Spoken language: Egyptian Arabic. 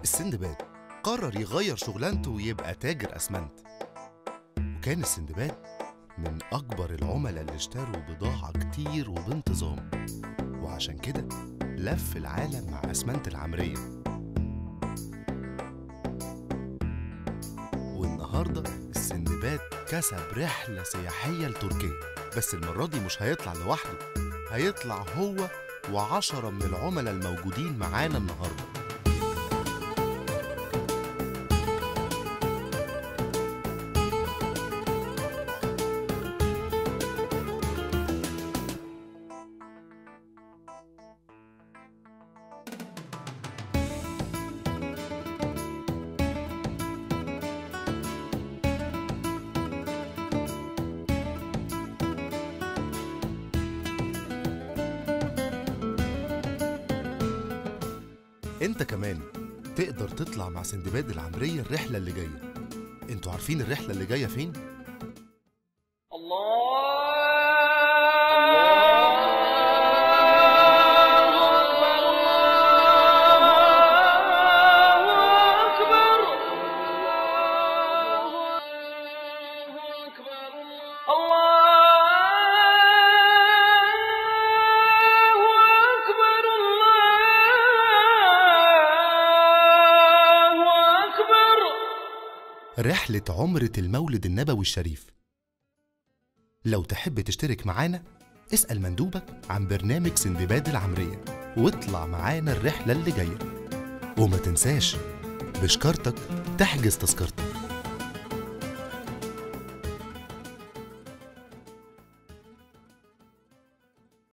السندباد قرر يغير شغلانته ويبقى تاجر أسمنت وكان السندباد من أكبر العملاء اللي اشتروا بضاعة كتير وبانتظام وعشان كده لف العالم مع أسمنت العمرية والنهاردة السندباد كسب رحلة سياحية لتركيا بس المرة دي مش هيطلع لوحده هيطلع هو وعشرة من العملاء الموجودين معانا النهارده انت كمان تقدر تطلع مع سندباد العمرية الرحلة اللي جاية انتوا عارفين الرحلة اللي جاية فين؟ رحلة عمرة المولد النبوي الشريف لو تحب تشترك معانا اسأل مندوبك عن برنامج سندباد العمرية واطلع معانا الرحلة اللي جاية وما تنساش بشكارتك تحجز تذكرتك